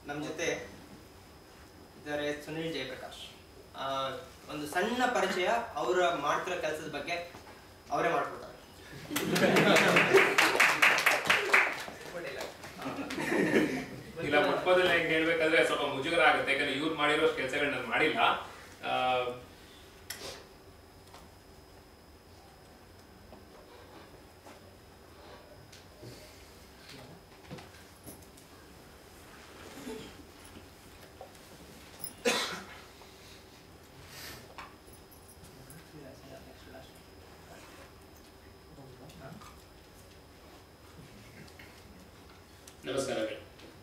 ನಮ್ಮ ಜೊತೆ ಇದ್ದಾರೆ ಸುನಿಲ್ ಜಯಪ್ರಕಾಶ್ ಆ, ಒಂದು ಸಣ್ಣ ಪರಿಚಯ ಅವರ ಮಾಡ್ತಿರೋ ಕೆಲಸದ ಬಗ್ಗೆ ಅವರೇ ಮಾಡ್ಕೊಡ್ತಾರೆ ಇಲ್ಲ ಮೊದಲೇ ಹೆಂಗ್ ಹೇಳ್ಬೇಕಂದ್ರೆ ಸ್ವಲ್ಪ ಮುಜುಗರ ಆಗುತ್ತೆ ಯಾಕಂದ್ರೆ ಇವ್ರು ಮಾಡಿರೋ ಕೆಲಸಗಳನ್ನ ನಾನು ಮಾಡಿಲ್ಲ ಆ, ನಮಸ್ಕಾರಗಳು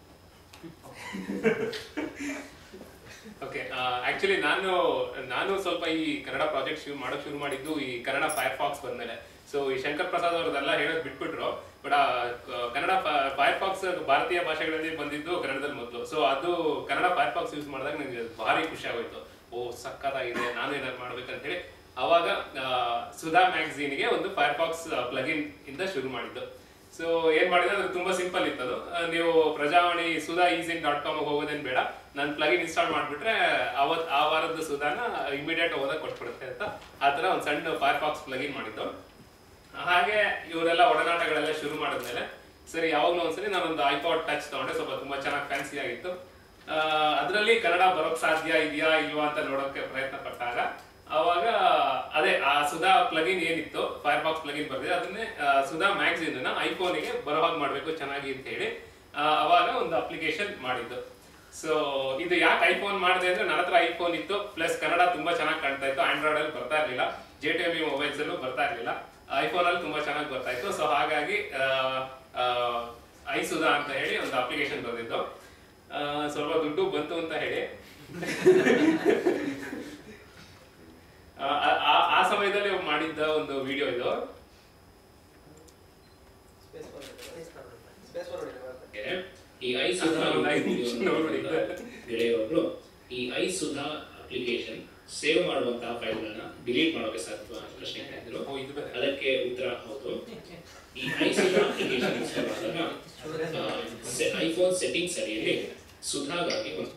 ಓಕೆ ಆಕ್ಚುಲಿ ನಾನು ನಾನು ಸ್ವಲ್ಪ ಈ ಕನ್ನಡ ಪ್ರಾಜೆಕ್ಟ್ ಶುರು ಮಾಡೋಕೆ ಶುರು ಮಾಡಿದ್ದು ಈ ಕನ್ನಡ ಫೈರ್ ಫಾಕ್ಸ್ ಬಂದ್ಮೇಲೆ ಸೊ ಈ ಶಂಕರ್ ಪ್ರಸಾದ್ ಅವ್ರದ್ದೆಲ್ಲ ಹೇಳೋದು ಬಿಟ್ಬಿಟ್ರು ಬಟ್ ಕನ್ನಡ ಫೈರ್ ಫಾಕ್ಸ್ ಭಾರತೀಯ ಭಾಷೆಗಳಲ್ಲಿ ಬಂದಿದ್ದು ಕನ್ನಡದಲ್ಲಿ ಮೊದಲು ಸೊ ಅದು ಕನ್ನಡ ಫೈರ್ ಫಾಕ್ಸ್ ಯೂಸ್ ಮಾಡಿದಾಗ ನನಗೆ ಭಾರಿ ಖುಷಿ ಆಗೋಯ್ತು ಓ ಸಕ್ಕತ್ತಾಗಿದೆ ನಾನು ಏನಾದ್ರು ಮಾಡ್ಬೇಕಂತ ಹೇಳಿ ಅವಾಗ ಆ, ಸುಧಾ ಮ್ಯಾಗಝೀನ್ಗೆ ಒಂದು ಫೈರ್ ಫಾಕ್ಸ್ ಪ್ಲಗಿನ್ ಇಂದ ಶುರು ಮಾಡಿದ್ದು ಸೊ ಏನ್ ಮಾಡಿದ್ರೆ ಅದು ತುಂಬಾ ಸಿಂಪಲ್ ಇತ್ತು ಅದು ಆ, ನೀವು ಪ್ರಜಾವಾಣಿ ಸುಧಾ ಈಸಿನ್ ಡಾಟ್ ಕಾಮ್ ಹೋಗೋದೇನ್ ಬೇಡ ನಾನು ಪ್ಲಗಿನ್ ಇನ್ಸ್ಟಾಲ್ ಮಾಡ್ಬಿಟ್ರೆ ಅವತ್ ಆ ವಾರದ ಸುಧಾನ ಇಮಿಡಿಯೇಟ್ ಓದಕ್ ಕೊಟ್ಬಿಡುತ್ತೆ ಅಂತ ಆ ತರ ಒಂದು ಸಣ್ಣ ಫೈರ್ ಫಾಕ್ಸ್ ಪ್ಲಗಿನ್ ಮಾಡಿದ್ದು ಹಾಗೆ ಇವರೆಲ್ಲ ಒಡನಾಟಗಳೆಲ್ಲ ಶುರು ಮಾಡಿದ್ಮೇಲೆ ಸರಿ ಯಾವಾಗ್ಲೂ ಒಂದ್ಸರಿ ನಾನೊಂದು ಐಪಾಡ್ ಟಚ್ ತಗೊಂಡೆ ಸ್ವಲ್ಪ ತುಂಬಾ ಚೆನ್ನಾಗಿ ಫ್ಯಾನ್ಸಿ ಆಗಿತ್ತು ಅದರಲ್ಲಿ ಕನ್ನಡ ಬರೋಕ್ ಸಾಧ್ಯ ಇದೆಯಾ ಇಲ್ವಾ ಅಂತ ನೋಡೋಕೆ ಪ್ರಯತ್ನ ಪಟ್ಟಾಗ ಅವಾಗ ಅದೇ ಆ ಸುಧಾ ಪ್ಲಗಿನ್ ಏನಿತ್ತು ಫೈರ್ ಬಾಕ್ಸ್ ಪ್ಲಗಿನ್ ಬರ್ದಿದೆ ಅದನ್ನೇ ಆ, ಸುಧಾ ಮ್ಯಾಗಝಿನ್ ನ ಐಫೋನಿಗೆ ಬರೋ ಹಾಗೆ ಮಾಡ್ಬೇಕು ಚೆನ್ನಾಗಿ ಅಂತ ಹೇಳಿ ಆ, ಅವಾಗ ಒಂದು ಅಪ್ಲಿಕೇಶನ್ ಮಾಡಿದ್ದು ಸೊ ಇದು ಯಾಕೆ ಐಫೋನ್ ಮಾಡಿದೆ ಅಂದ್ರೆ ನನ್ನ ಹತ್ರ ಐಫೋನ್ ಇತ್ತು ಪ್ಲಸ್ ಕನ್ನಡ ತುಂಬಾ ಚೆನ್ನಾಗಿ ಕಾಣ್ತಾ ಇತ್ತು ಆಂಡ್ರಾಯ್ಡ್ ಅಲ್ಲಿ ಬರ್ತಾ ಇರ್ಲಿಲ್ಲ ಜೆ ಟಿ ಎಮ್ ಮೊಬೈಲ್ಸ್ ಅಲ್ಲೂ ಬರ್ತಾ ಇರ್ಲಿಲ್ಲ ಐಫೋನ್ ಅಲ್ಲಿ ತುಂಬಾ ಚೆನ್ನಾಗಿ ಬರ್ತಾ ಇತ್ತು ಸೊ ಹಾಗಾಗಿ ಐ ಸುಧಾ ಅಂತ ಹೇಳಿ ಒಂದು ಅಪ್ಲಿಕೇಶನ್ ಬಂದಿದ್ದು ಆ, ಸ್ವಲ್ಪ ದುಡ್ಡು ಬಂತು ಅಂತ ಹೇಳಿ ಆ, ಆ- ಆ- ಆ ಸಮಯದಲ್ಲಿ ಮಾಡಿದ್ದ ಒಂದು ವಿಡಿಯೋ ಇದು ಈ ಐ ಸುಧಾ ಒಂದು ಐದು ನಿಮಿಷ ನೋಡ್ಬಿಡಿ. ಗೆಳೆಯರೊಬ್ರು ಈ ಐ ಸುಧಾ ಅಪ್ಲಿಕೇಶನ್ ಸೇವ್ ಮಾಡುವಂತಹ ಫೈಲ್ಗಳನ್ನ ಡಿಲೀಟ್ ಮಾಡೋಕೆ ಸಾಧ್ಯ ಅಂತ ಪ್ರಶ್ನೆ ಕೇಳಿದ್ರು ಓ, ಇದು ಬೇರೆ. ಅದಕ್ಕೆ ಉತ್ತರ ಹೌದು ಈ ಐ ಸುಧಾ ಅಪ್ಲಿಕೇಶನ್ ಇನ್ಸ್ಟಾಲ್ ಮಾಡಿದಾಗ ಐಫೋನ್ ಸೆಟ್ಟಿಂಗ್ಸ್ ಅಡಿಯಲ್ಲಿ ಸುಧಾಗಾಗಿ ಒಂದು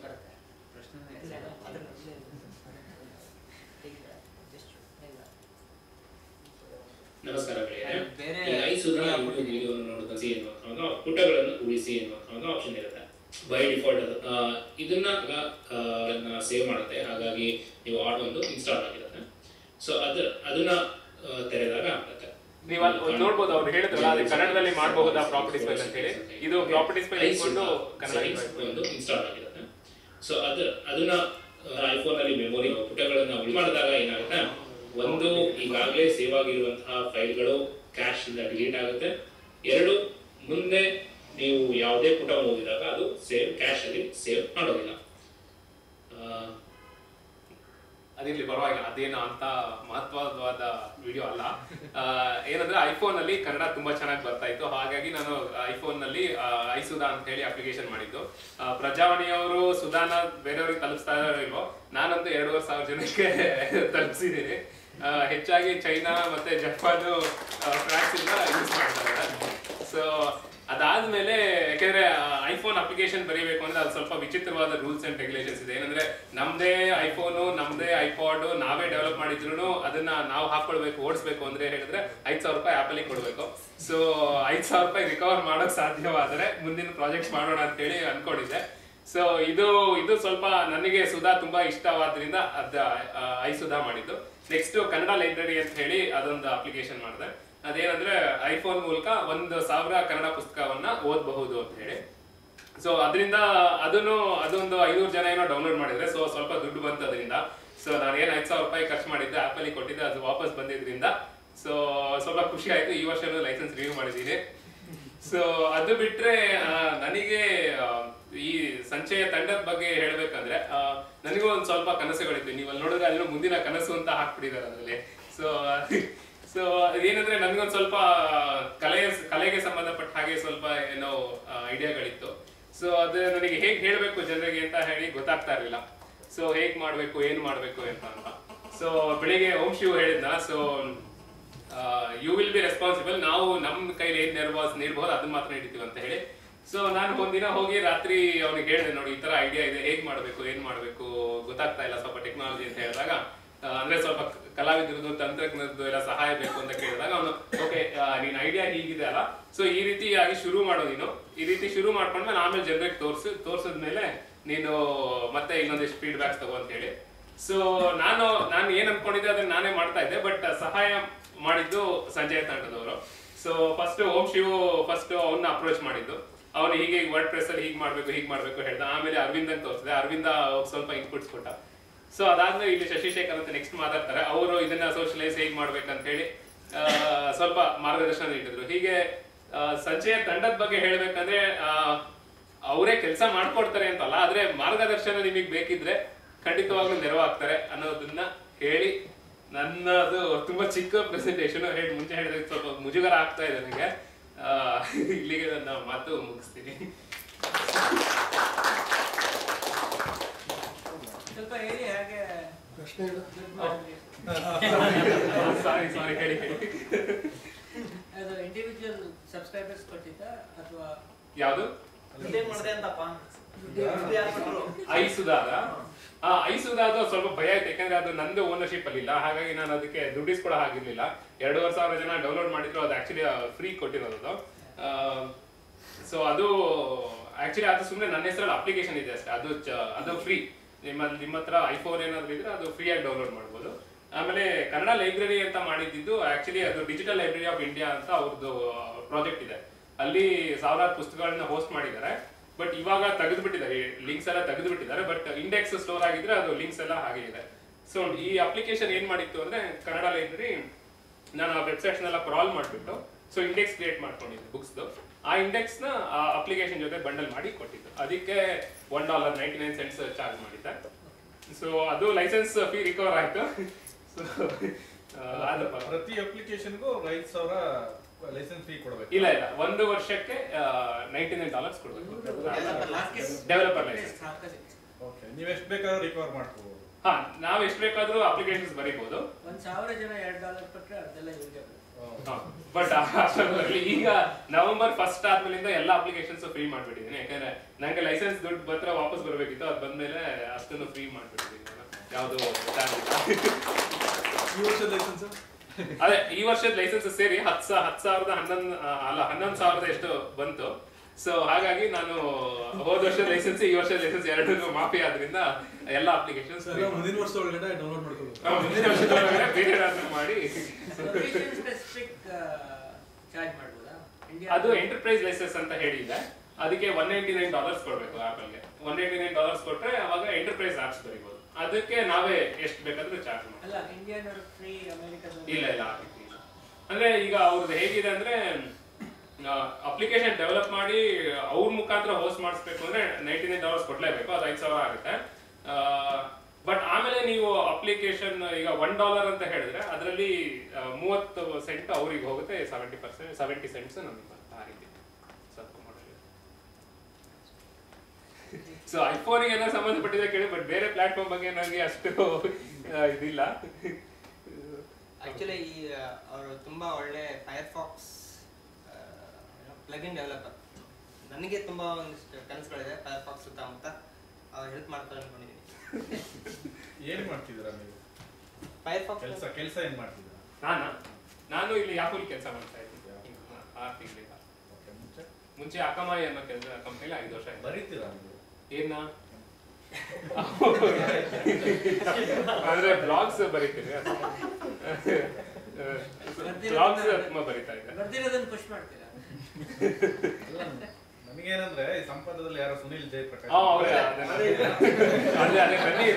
ನಮಸ್ಕಾರ ಗೆಳೆಯರೇ. ಬೇರೆ ಈ ಐ ಸುಧಾ ಯಾವ ಯೂಟ್ಯೂಬ್ ಕೊಟ್ಟಿದ್ದೀರಿ? ವಿಡಿಯೋವನ್ನು ನೋಡೋದಕ್ಕೆ ಎನ್ನುವಂತಹ ಪುಟಗಳನ್ನು ಉಳಿಸಿ ಎನ್ನುವಂತಹ ಆಪ್ಷನ್ ಇರುತ್ತೆ ಬೈ ಡಿಫಾಲ್ಟ್ ಅದು ಆ, ಇದನ್ನ ಸೇವ್ ಮಾಡುತ್ತೆ ಹಾಗಾಗಿ ನೀವು ಆಡ್ ಒಂದು ಇನ್ಸ್ಟಾಲ್ ಆಗಿರುತ್ತೆ ಸೊ ಅದ ಅದನ್ನ ಆ, ತೆರೆದಾಗ ಆಗುತ್ತೆ ನೀವು ಅಲ್ಲಿ ಒಂದ್ ನೋಡ್ಬೋದು ಅವ್ರು ಹೇಳಿದ್ರಲ್ಲ ಅದು ಕನ್ನಡದಲ್ಲಿ ಮಾಡಬಹುದಾ ಪ್ರಾಪರ್ಟೀಸ್ ಫೈಲ್ ಅಂತ ಹೇಳಿ ಇದು ಪ್ರಾಪರ್ಟೀಸ್ ಫೈಲ್ ಇಟ್ಕೊಂಡು ಕನ್ನಡ ಒಂದು ಇನ್ಸ್ಟಾಲ್ ಆಗಿರುತ್ತೆ ಸೊ ಅದ ಅದನ್ನ ಐಫೋನ್ ಅಲ್ಲಿ ಮೆಮೊರಿ ಪುಟಗಳನ್ನ ಉಳಿ ಮಾಡಿದಾಗ ಏನಾಗುತ್ತೆ ಒಂದು ಈಗಾಗಲೇ ಸೇವ್ ಆಗಿರುವಂತಹ ಫೈಲ್ಗಳು ಕ್ಯಾಶ್ ಇಂದ ಡಿಲೀಟ್ ಆಗುತ್ತೆ ಎರಡು ಮುಂದೆ ನೀವು ಯಾವುದೇ ಪುಟ ಓದಿದಾಗ ಅದು ಸೇವ್ ಕ್ಯಾಶ್ ಅಲ್ಲಿ ಸೇವ್ ಮಾಡೋದಿಲ್ಲ ಆ, ಅದಿರ್ಲಿ ಪರವಾಗಿಲ್ಲ ಅದೇನು ಅಂತ ಮಹತ್ವವಾದ ವಿಡಿಯೋ ಅಲ್ಲ ಆ, ಏನಂದ್ರೆ ಐಫೋನ್ ಅಲ್ಲಿ ಕನ್ನಡ ತುಂಬಾ ಚೆನ್ನಾಗಿ ಬರ್ತಾ ಇತ್ತು ಹಾಗಾಗಿ ನಾನು ಐಫೋನ್ ನಲ್ಲಿ ಆ, ಐಸುಧಾ ಅಂತ ಹೇಳಿ ಅಪ್ಲಿಕೇಶನ್ ಮಾಡಿದ್ದು ಆ, ಪ್ರಜಾವಾಣಿಯವರು ಸುಧಾನ ಬೇರೆಯವ್ರಿಗೆ ತಲುಪಿಸ್ತಾ ಇದಾರೋ ಇಲ್ವೋ ನಾನಂತೂ ಎರಡೂವರೆ ಸಾವಿರ ಜನಕ್ಕೆ ತಲುಪಿಸಿದ್ದೀನಿ ಆ, ಹೆಚ್ಚಾಗಿ ಚೈನಾ ಮತ್ತೆ ಜಪಾನ್ ಫ್ರಾನ್ಸ್ ಇಂದ ಯೂಸ್ ಮಾಡ್ತಾ ಇದ್ದಾರೆ ಸೊ ಅದಾದ್ಮೇಲೆ ಯಾಕಂದ್ರೆ ಐಫೋನ್ ಅಪ್ಲಿಕೇಶನ್ ಬರೀಬೇಕು ಅಂದ್ರೆ ಅದು ಸ್ವಲ್ಪ ವಿಚಿತ್ರವಾದ ರೂಲ್ಸ್ ಅಂಡ್ ರೆಗ್ಯುಲೇಷನ್ಸ್ ಇದೆ ಏನಂದ್ರೆ ನಮ್ದೇ ಐಫೋನು ನಮ್ದೇ ಐಪಾಡ್ ನಾವೇ ಡೆವಲಪ್ ಮಾಡಿದ್ರು ಅದನ್ನ ನಾವು ಹಾಕೊಳ್ಬೇಕು ಓಡಿಸ್ಬೇಕು ಅಂದ್ರೆ ಹೇಳಿದ್ರೆ ಐದ್ ಸಾವಿರ ರೂಪಾಯಿ ಆಪಲ್ ಕೊಡ್ಬೇಕು ಸೊ ಐದ್ ಸಾವಿರ ರೂಪಾಯಿ ರಿಕವರ್ ಮಾಡೋಕ್ ಸಾಧ್ಯವಾದ್ರೆ ಮುಂದಿನ ಪ್ರಾಜೆಕ್ಟ್ಸ್ ಮಾಡೋಣ ಅಂತ ಹೇಳಿ ಅನ್ಕೊಂಡಿದ್ದೆ ಸೊ ಇದು ಇದು ಸ್ವಲ್ಪ ನನಗೆ ಸುಧಾ ತುಂಬಾ ಇಷ್ಟವಾದ್ರಿಂದ ಅದ ಐ ಸುಧಾ ಮಾಡಿದ್ದು ನೆಕ್ಸ್ಟ್ ಕನ್ನಡ ಲೈಬ್ರರಿ ಅಂತ ಹೇಳಿ ಅದೊಂದು ಅಪ್ಲಿಕೇಶನ್ ಮಾಡಿದೆ ಅದೇನಂದ್ರೆ ಐಫೋನ್ ಮೂಲಕ ಒಂದು ಸಾವಿರ ಕನ್ನಡ ಪುಸ್ತಕವನ್ನ ಓದಬಹುದು ಅಂತ ಹೇಳಿ ಸೊ ಅದರಿಂದ ಅದನ್ನು ಅದೊಂದು ಐನೂರು ಜನ ಏನೋ ಡೌನ್ಲೋಡ್ ಮಾಡಿದ್ರೆ ಸೊ ಸ್ವಲ್ಪ ದುಡ್ಡು ಬಂತು ಅದರಿಂದ ಸೊ ನಾನು ಏನ್ ಐದು ಸಾವಿರ ರೂಪಾಯಿ ಖರ್ಚು ಮಾಡಿದ್ದೆ ಆಪಲ್ ಕೊಟ್ಟಿದ್ದೆ ಅದು ವಾಪಸ್ ಬಂದಿದ್ರಿಂದ ಸೊ ಸ್ವಲ್ಪ ಖುಷಿ ಆಯ್ತು ಈ ವರ್ಷನೂ ಲೈಸೆನ್ಸ್ ರಿವ್ಯೂ ಮಾಡಿದ್ದೀನಿ ಸೊ ಅದು ಬಿಟ್ರೆ ಆ, ನನಗೆ ಆ, ಈ ಸಂಚಯ ತಂಡದ ಬಗ್ಗೆ ಹೇಳ್ಬೇಕಂದ್ರೆ ಆ, ನನಗೂ ಒಂದ್ ಸ್ವಲ್ಪ ಕನಸುಗಳಿತ್ತು ನೀವು ಅಲ್ಲಿ ನೋಡಿದ್ರೆ ಅಲ್ಲಿ ಮುಂದಿನ ಕನಸು ಅಂತ ಹಾಕ್ಬಿಟ್ಟಿದ್ದಾರೆ ಅದರಲ್ಲಿ ಸೊ ಸೊ ಏನಂದ್ರೆ ನನ್ಗೊಂದ್ ಸ್ವಲ್ಪ ಕಲೆ ಕಲೆಗೆ ಸಂಬಂಧಪಟ್ಟ ಹಾಗೆ ಸ್ವಲ್ಪ ಏನೋ ಐಡಿಯಾಗಳಿತ್ತು ಸೊ ಅದು ನನಗೆ ಹೇಗ್ ಹೇಳ್ಬೇಕು ಜನರಿಗೆ ಅಂತ ಹೇಳಿ ಗೊತ್ತಾಗ್ತಾ ಇರ್ಲಿಲ್ಲ ಸೊ ಹೇಗ್ ಮಾಡ್ಬೇಕು ಏನ್ ಮಾಡ್ಬೇಕು ಅಂತ ಅಂತ ಸೊ ಬೆಳಿಗ್ಗೆ ಓಂ ಶಿವ್ ಹೇಳಿದ್ನ so you will be responsible ನಾವು ನಮ್ಮ ಕೈಲಿ ಏನ್ ನೆರವು ನೀಡಬಹುದು ಅದನ್ನ ಮಾತ್ರ ನೀಡ್ತೀವಿ ಅಂತ ಹೇಳಿ ಸೊ ನಾನು ಒಂದಿನ ಹೋಗಿ ರಾತ್ರಿ ಅವ್ನಿಗೆ ಹೇಳಿದೆ ನೋಡಿ ಈ ತರ ಐಡಿಯಾ ಇದೆ ಹೇಗ್ ಮಾಡ್ಬೇಕು ಏನ್ ಮಾಡ್ಬೇಕು ಗೊತ್ತಾಗ್ತಾ ಇಲ್ಲ ಸ್ವಲ್ಪ ಟೆಕ್ನಾಲಜಿ ಅಂತ ಹೇಳಿದಾಗ ಆ, ಅಂದ್ರೆ ಸ್ವಲ್ಪ ಕಲಾವಿದರದ್ದು ತಂತ್ರಜ್ಞರದ್ದು ಎಲ್ಲ ಸಹಾಯ ಬೇಕು ಅಂತ ಕೇಳಿದಾಗ ಅವನು ಓಕೆ ನೀನ್ ಐಡಿಯಾ ಹೀಗಿದೆ ಅಲ್ಲ ಸೊ ಈ ರೀತಿಯಾಗಿ ಶುರು ಮಾಡೋ ನೀನು ಈ ರೀತಿ ಶುರು ಮಾಡ್ಕೊಂಡ್ಮೇಲೆ ಆಮೇಲೆ ಜನರಿಗೆ ತೋರ್ಸು ತೋರ್ಸಿದ್ಮೇಲೆ ನೀನು ಮತ್ತೆ ಇನ್ನೊಂದಿಷ್ಟು ಫೀಡ್ಬ್ಯಾಕ್ಸ್ ತಗೋ ಅಂತ ಹೇಳಿ ಸೊ ನಾನು ನಾನು ಏನ್ ಅನ್ಕೊಂಡಿದ್ದೆ ಅದನ್ನ ನಾನೇ ಮಾಡ್ತಾ ಇದ್ದೆ ಬಟ್ ಸಹಾಯ ಮಾಡಿದ್ದು ಸಂಜಯ್ ತಂಡದವರು so first Om Shivu first ಅವನ್ನ ಅಪ್ರೋಚ್ ಮಾಡಿದ್ದು ಅವನು ಹೀಗೆ ವರ್ಡ್ ಪ್ರೆಸ್ ಅಲ್ಲಿ ಹೀಗೆ ಮಾಡ್ಬೇಕು ಹೀಗೆ ಮಾಡ್ಬೇಕು ಹೇಳ್ದ ಆಮೇಲೆ ಅರವಿಂದ್ ಅಂತ ತೋರಿಸಿದೆ ಅರವಿಂದ ಅವ್ಗ್ ಸ್ವಲ್ಪ ಇನ್ಪುಟ್ಸ್ ಕೊಟ್ಟ ಸೊ ಅದಾದ್ಮೇಲೆ ಇಲ್ಲಿ ಶಶಿಶೇಖರ್ ಅಂತ ನೆಕ್ಸ್ಟ್ ಮಾತಾಡ್ತಾರೆ ಅವರು ಇದನ್ನ ಸೋಷಲೈಸ್ ಹೇಗ್ ಮಾಡ್ಬೇಕಂತ ಹೇಳಿ ಆ, ಸ್ವಲ್ಪ ಮಾರ್ಗದರ್ಶನ ನೀಡಿದ್ರು ಹೀಗೆ ಆ, ಸಂಜೆಯ ತಂಡದ ಬಗ್ಗೆ ಹೇಳ್ಬೇಕಂದ್ರೆ ಆ, ಅವರೇ ಕೆಲಸ ಮಾಡ್ಕೊಡ್ತಾರೆ ಅಂತಲ್ಲ ಆದ್ರೆ ಮಾರ್ಗದರ್ಶನ ನಿಮಗೆ ಬೇಕಿದ್ರೆ ಖಂಡಿತವಾಗ್ಲೂ ನೆರವಾಗ್ತಾರೆ ಅನ್ನೋದನ್ನ ಹೇಳಿ ನನ್ನದು ತುಂಬಾ ಚಿಕ್ಕ ಪ್ರೆಸೆಂಟೇಷನ್ ಹೇಳಿ ಮುಂಚೆ ಹೇಳಿದ್ರೆ ಸ್ವಲ್ಪ ಮುಜುಗರ ಆಗ್ತಾ ಇದೆ ನನಗೆ ಆ, ಇಲ್ಲಿಗೆ ನನ್ನ ಮಾತು ಮುಗಿಸ್ತೀನಿ ಸ್ವಲ್ಪ ಹೇಳಿ ಹಾಗೆ ಸಾರಿ ಸಾರಿ ಹೇಳಿ ಹೇಳಿ ಅದು ಇಂಡಿವಿಜುವಲ್ ಸಬ್ಸ್ಕ್ರೈಬರ್ಸ್ ಕೊಟ್ಟಿದ್ದ ಅಥವಾ ಯಾವುದು ಇದೇನ್ ಮಾಡ್ದೆ ಅಂತಪ್ಪ ಇದು ಯಾರ್ ಕೊಟ್ರು? ಐಸುದಾದ ಆ ಐಸುದಾದ ಸ್ವಲ್ಪ ಭಯ ಆಯ್ತು ಯಾಕಂದ್ರೆ ಅದು ನಂದು ಓನರ್ಶಿಪ್ ಅಲ್ಲಿ ಇಲ್ಲ ಹಾಗಾಗಿ ನಾನು ಅದಕ್ಕೆ ದುಡ್ಡಿಸ್ಕೊಡೋ ಹಾಗಿರ್ಲಿಲ್ಲ ಎರಡೂವರೆ ಸಾವಿರ ಜನ ಡೌನ್ಲೋಡ್ ಮಾಡಿದ್ರು ಅದು ಆಕ್ಚುಲಿ ಫ್ರೀ ಕೊಟ್ಟಿರೋದು ಅದು ಸೊ ಅದು ಆಕ್ಚುಲಿ ಅದು ಸುಮ್ಮನೆ ನನ್ನ ಹೆಸರಲ್ಲಿ ಅಪ್ಲಿಕೇಶನ್ ಇದೆ ಅಷ್ಟೇ ಅದು ಚ- ಅದು ಫ್ರೀ ನಿಮ್ಮ ನಿಮ್ಮ ಹತ್ರ ಐಫೋನ್ ಏನಾದ್ರು ಇದ್ರೆ ಅದು ಫ್ರೀ ಆಗಿ ಡೌನ್ಲೋಡ್ ಮಾಡ್ಬೋದು ಆಮೇಲೆ ಕನ್ನಡ ಲೈಬ್ರರಿ ಅಂತ ಮಾಡಿದ್ದು ಆಕ್ಚುಲಿ ಅದು ಡಿಜಿಟಲ್ ಲೈಬ್ರರಿ ಆಫ್ ಇಂಡಿಯಾ ಅಂತ ಅವ್ರದ್ದು ಪ್ರಾಜೆಕ್ಟ್ ಇದೆ ಅಲ್ಲಿ ಸಾವಿರಾರು ಪುಸ್ತಕಗಳನ್ನ ಹೋಸ್ಟ್ ಮಾಡಿದ್ದಾರೆ ಬಟ್ ಇವಾಗ ತೆಗೆದು ಬಿಟ್ಟಿದ್ದಾರೆ ಲಿಂಕ್ಸ್ ಎಲ್ಲ ತೆಗೆದು ಬಿಟ್ಟಿದ್ದಾರೆ ಬಟ್ ಇಂಡೆಕ್ಸ್ ಸ್ಟೋರ್ ಆಗಿದ್ರೆ ಅದು ಲಿಂಕ್ಸ್ ಎಲ್ಲ ಹಾಗೆ ಇದೆ ಸೊ ಈ ಅಪ್ಲಿಕೇಶನ್ ಏನ್ ಮಾಡಿತ್ತು ಅಂದ್ರೆ ಕನ್ನಡ ಲೈಬ್ರರಿ ನಾನು ಆ ವೆಬ್ಸೈಟ್ಸ್ ನೆಲ್ಲ ಕ್ರಾಲ್ ಮಾಡಿಬಿಟ್ಟು ಸೊ ಇಂಡೆಕ್ಸ್ ಕ್ರಿಯೇಟ್ ಮಾಡ್ಕೊಂಡಿದ್ದೆ ಬುಕ್ಸ್ದು ಆ ಇಂಡೆಕ್ಸ್ ನ ಆ ಅಪ್ಲಿಕೇಶನ್ ಜೊತೆ ಬಂಡಲ್ ಮಾಡಿ ಕೊಟ್ಟಿದ್ದು ಅದಕ್ಕೆ one dollar ninety nine cents charge ಮಾಡಿದ್ದೆ ಸೊ ಅದು ಲೈಸೆನ್ಸ್ ಫೀ ರಿಕವರ್ ಆಯ್ತು ಸೊ ಅದು ಪರವಾಗಿಲ್ಲ. ಪ್ರತಿ ಅಪ್ಲಿಕೇಶನ್ಗೂ ಐದು ಸಾವಿರ ಲೈಸೆನ್ಸ್ ಫೀ ಕೊಡಬೇಕು ಇಲ್ಲ ಇಲ್ಲ ಒಂದು ವರ್ಷಕ್ಕೆ ನೈಂಟಿ ನೈನ್ ಡಾಲರ್ಸ್ ಕೊಡ್ಬೇಕು Developer license. Developer license okay ನೀವು ಎಷ್ಟು ಬೇಕಾದ್ರೂ ರಿಕವರ್ ಮಾಡ್ಕೋಬಹುದು ಹಾ ನಾವ್ ಎಷ್ಟು ಬೇಕಾದ್ರೂ ಅಪ್ಲಿಕೇಶನ್ಸ್ ಬರೀಬಹುದು ಒಂದ್ ಸಾವಿರ ಜನ ಎರಡ್ ಡಾಲರ್ ಕೊಟ್ರೆ ಅದೆಲ್ಲ ಯೂಸ್ ಬಟ್ ಅಷ್ಟರಲ್ಲಿ ಈಗ ನವೆಂಬರ್ ಫಸ್ಟ್ ಆದ್ಮೇಲಿಂದ ಎಲ್ಲ ಅಪ್ಲಿಕೇಶನ್ಸ್ ಫ್ರೀ ಮಾಡ್ಬಿಟ್ಟಿದ್ದೀನಿ ಯಾಕಂದ್ರೆ ನಂಗೆ ಲೈಸೆನ್ಸ್ ದುಡ್ಡು ಮಾತ್ರ ವಾಪಸ್ ಬರಬೇಕಿತ್ತು ಅದು ಬಂದ್ಮೇಲೆ ಅಷ್ಟನ್ನು ಫ್ರೀ ಮಾಡ್ಬಿಟ್ಟಿದ್ದೀನಿ ಯಾವುದು ಈ ವರ್ಷದ ಲೈಸೆನ್ಸ್ ಅದೇ ಈ ವರ್ಷದ ಲೈಸೆನ್ಸ್ ಸೇರಿ ಹತ್ ಸಾ ಹತ್ ಸಾವಿರದ ಹನ್ನೊಂದು ಆ, ಅಲ್ಲ ಹನ್ನೊಂದು ಸಾವಿರದ ಎಷ್ಟು ಬಂತು ಸೊ ಹಾಗಾಗಿ ನಾನು ಹೋದ ವರ್ಷದ ಲೈಸೆನ್ಸ್ ಈ ವರ್ಷದ ಲೈಸೆನ್ಸ್ ಎರಡನ್ನೂ ಮಾಫಿ ಆದ್ರಿಂದ ಎಲ್ಲ ಅಪ್ಲಿಕೇಶನ್ಸ್ ಮುಂದಿನ ವರ್ಷ ಒಳಗಡೆ ಡೌನ್ಲೋಡ್ ಮಾಡ್ಕೋಬೇಕು ಮುಂದಿನ ವರ್ಷದೊಳಗಡೆ ಬೇರೆ ಏನಾದ್ರು ಮಾಡಿ ಸ್ಪೆಸಿಫಿಕ್ ಚಾರ್ಜ್ ಮಾಡ್ಬೋದಾ ಇಂಡಿಯಾ ಅದು ಎಂಟರ್ಪ್ರೈಸ್ ಲೈಸೆನ್ಸ್ ಅಂತ ಹೇಳಿದೆ ಅದಕ್ಕೆ ಒನ್ ನೈಂಟಿ ನೈನ್ ಡಾಲರ್ಸ್ ಕೊಡ್ಬೇಕು ಆಪಲ್ಗೆ ಒನ್ ನೈಂಟಿ ನೈನ್ ಡಾಲರ್ಸ್ ಕೊಟ್ರೆ ಅವಾಗ ಎಂಟರ್ಪ್ರೈಸ್ ಆಪ್ಸ್ ಬರೀಬಹುದು ಅದಕ್ಕೆ ನಾವೇ ಎಷ್ಟು ಬೇಕಾದ್ರೂ ಚಾರ್ಜ್ ಮಾಡ್ತೀವಿ ಅಲ್ಲ ಇಂಡಿಯನ್ ಫ್ರೀ ಅಮೆರಿಕದ ಇಲ್ಲ ಇಲ್ಲ ಆ ರೀತಿ ಇಲ್ಲ. ಅಂದ್ರೆ ಈಗ ಅವ್ರದ್ದು ಹೇಗಿದೆ ಅಂದ್ರೆ ಅಪ್ಲಿಕೇಶನ್ ಡೆವಲಪ್ ಮಾಡಿ ಅವ್ರ ಮುಖಾಂತರ ಹೋಸ್ಟ್ ಮಾಡಿಸ್ಬೇಕು ಅಂದ್ರೆ ನೈಂಟಿ ನೈನ್ ಡಾಲರ್ಸ್ ಕೊಡ್ಲೇಬೇಕು ಅದು ಐದು ಸಾವಿರ ಆಗುತ್ತೆ ಬಟ್ ಆಮೇಲೆ ನೀವು ಅಪ್ಲಿಕೇಶನ್ ಈಗ ಒನ್ ಡಾಲರ್ ಅಂತ ಹೇಳಿದ್ರೆ ಅದರಲ್ಲಿ ಮೂವತ್ತು ಸೆಂಟ್ ಅವ್ರಿಗೆ ಹೋಗುತ್ತೆ ಸೆವೆಂಟಿ ಪರ್ಸೆಂಟ್ ಸೆವೆಂಟಿ ಸೆಂಟ್ಸ್ ನಮಗೆ ಬರುತ್ತೆ ಆ ರೀತಿ ಸ್ವಲ್ಪ ಮಾಡಿ ಸೊ ಐಫೋನಿಗೆ ಏನೋ ಸಂಬಂಧಪಟ್ಟಿದೆ ಕೇಳಿ ಬಟ್ ಬೇರೆ ಪ್ಲಾಟ್ಫಾರ್ಮ್ ಬಗ್ಗೆ ನನಗೆ ಅಷ್ಟು ಆ, ಇದಿಲ್ಲ ಆಕ್ಚುಲಿ ಈ ಅವರು ತುಂಬಾ ಒಳ್ಳೆ ಫೈರ್ಫಾಕ್ಸ್ ಪ್ಲಗಿನ್ ಡೆವಲಪರ್ ನನಗೆ ತುಂಬಾ ಒಂದಿಷ್ಟು ಕನಸುಗಳಿದೆ ಫೈರ್ಫಾಕ್ಸ್ ಸುತ್ತಮುತ್ತ ಅವ್ರು ಹೆಲ್ಪ್ ಮಾಡ್ತಾರೆ ಅನ್ಕೊಂಡಿದ್ದೀನಿ ಏನ್ ಮಾಡ್ತಿದ್ದೀರಾ ನೀವು ಫೈರ್ಫಾಕ್ಸ್ ಕೆಲಸ ಕೆಲಸ ಏನ್ ಮಾಡ್ತಿದ್ದೀರಾ ನಾನಾ ನಾನು ಇಲ್ಲಿ ಯಾಪುಲ್ ಕೆಲಸ ಮಾಡ್ತಾ ಇದ್ದೀನಿ ಆರು ತಿಂಗಳಿಂದ ಓಕೆ ಮುಂಚೆ ಮುಂಚೆ ಅಕಮಾಯಿ ಅನ್ನೋ ಕೆಲಸ ಕಂಪ್ನಿಲಿ ಐದು ವರ್ಷ ಆಯ್ತು ಬರೀತೀರಾ ನೀವು ಏನ ಅಂದ್ರೆ ಬ್ಲಾಗ್ಸ್ ಬರೀತೀನಿ ಬ್ಲಾಗ್ಸ್ ತುಂಬಾ ಬರೀತಾ ಇದ್ದೆ ಬರ್ದಿರೋದನ್ನ ಪುಷ್ ಮಾಡ್ತೀರಾ ಅಲ್ಲ, ನನಗೇನಂದ್ರೆ ಈ ಸಂಪದದಲ್ಲಿ ಯಾರೋ ಸುನಿಲ್ ಜಯಪ್ರಕಾಶ್ ಹಾ ಅವರೇ ಅದೇ ಅದೇ ಬನ್ನಿ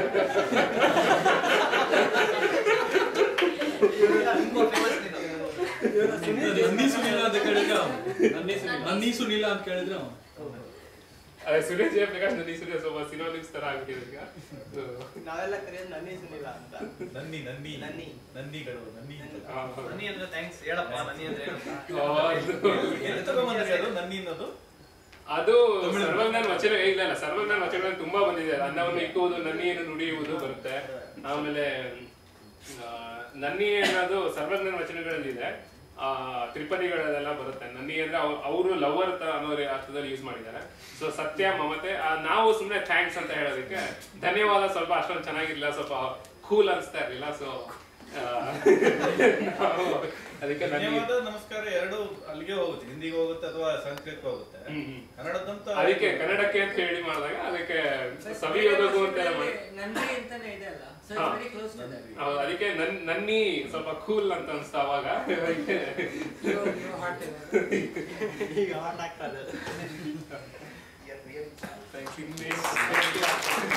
ತುಂಬಾ famous ನೀನು. ನನ್ನಿ ಸುನಿಲ್ಲ ಅಂತ ಕೇಳಿದ್ರೆ ಅವ್ನು. ನನ್ನಿ ಸುನಿಲ್ಲ ಅಂತ ಕೇಳಿದ್ರೆ ಅವ್ನು. ಅದೇ ಸುರೇಶ್ ಜಯಪ್ರಕಾಶ್ ನನಗೆ ಸುರೇಶ್ ಒಬ್ಬ ಸಿನೋನಿಮ್ಸ್ ತರ ಆಗ್ಬಿಟ್ಟಿದೆ ಈಗ So, ನಾವೆಲ್ಲ ಕರೆಯೋದು ನನ್ನೇ ಸುನಿಲ್ಲ ಅಂತ ನನ್ನಿ ನನ್ನಿ ನನ್ನಿ. ನನ್ನಿಗಳು ನನ್ನಿ ಅಂತ. ಆ, ನನ್ನಿ ಅಂದ್ರೆ ಥ್ಯಾಂಕ್ಸ್ ಹೇಳಪ್ಪ ನನ್ನಿ ಅಂದ್ರೆ ಏನಂತ ಹೌದು. ಎಲ್ಲಿ ತಗೊಂಬಂದ್ರಿ ಅದು ನನ್ನಿ ಅನ್ನೋದು ಅದು ಸರ್ವಜ್ಞಾನ ವಚನ ಇಲ್ಲ ಇಲ್ಲ ಸರ್ವಜ್ಞಾನ ವಚನ ತುಂಬಾ ಬಂದಿದೆ ಅನ್ನವನ್ನು ಇಕ್ಕುವುದು ನನ್ನಿಯನ್ನು ನುಡಿಯುವುದು ಬರುತ್ತೆ ಆಮೇಲೆ ಆ, ನನ್ನಿ ಅನ್ನೋದು ಸರ್ವಜ್ಞಾನ ವಚನಗಳಲ್ಲಿ ಇದೆ ಆ, ತ್ರಿಪದಿಗಳಲ್ಲೆಲ್ಲ ಬರುತ್ತೆ ನನ್ನಿ ಅಂದ್ರೆ ಅವರು ಲವರ್ ಅನ್ನೋ ಅರ್ಥದಲ್ಲಿ ಯೂಸ್ ಮಾಡಿದ್ದಾರೆ ಸೊ ಸತ್ಯ ಮಮತೆ ಆ, ನಾವು ಸುಮ್ಮನೆ ಥ್ಯಾಂಕ್ಸ್ ಅಂತ ಹೇಳೋದಕ್ಕೆ ಧನ್ಯವಾದ ಸ್ವಲ್ಪ ಅಷ್ಟೊಂದು ಚೆನ್ನಾಗಿರ್ಲಿಲ್ಲ ಸ್ವಲ್ಪ ಕೂಲ್ ಅನ್ಸ್ತಾ ಇರ್ಲಿಲ್ಲ ಸೊ ಅದಕ್ಕೆ ನನಗೆ ಧನ್ಯವಾದ ನಮಸ್ಕಾರ ಎರಡು ಅಲ್ಲಿಗೆ ಹೋಗುತ್ತೆ ಹಿಂದಿಗೆ ಹೋಗುತ್ತೆ ಅಥವಾ ಸಂಸ್ಕೃತಕ್ಕೆ ಹೋಗುತ್ತೆ ಹ್ಮ್, ಹ್ಮ್. ಕನ್ನಡದಂತ ಅದಕ್ಕೆ ಕನ್ನಡಕ್ಕೆ ಅಂತ ಹೇಳಿ ಮಾಡಿದಾಗ ಅದಕ್ಕೆ ಸವಿಯೋದಕ್ಕೂ ಅಂತೆಲ್ಲ ಮಾಡಿ ನನ್ನಿ ಅಂತಾನೆ ಇದೆ ಅಲ್ಲ ಸೊ ಹಾ. ವೆರಿ ಕ್ಲೋಸ್ ಟು ದಟ್ ಹೌದು ಅದಕ್ಕೆ ನನ್ ನನ್ನಿ ಸ್ವಲ್ಪ ಕೂಲ್ ಅಂತ ಅನ್ಸ್ತಾ ಅವಾಗ ಅದಕ್ಕೆ ಹಾಡ್ತೇವೆ ಈಗ ಹಾಟ್ ಆಗ್ತದೆ ಇನ್ನೇನ್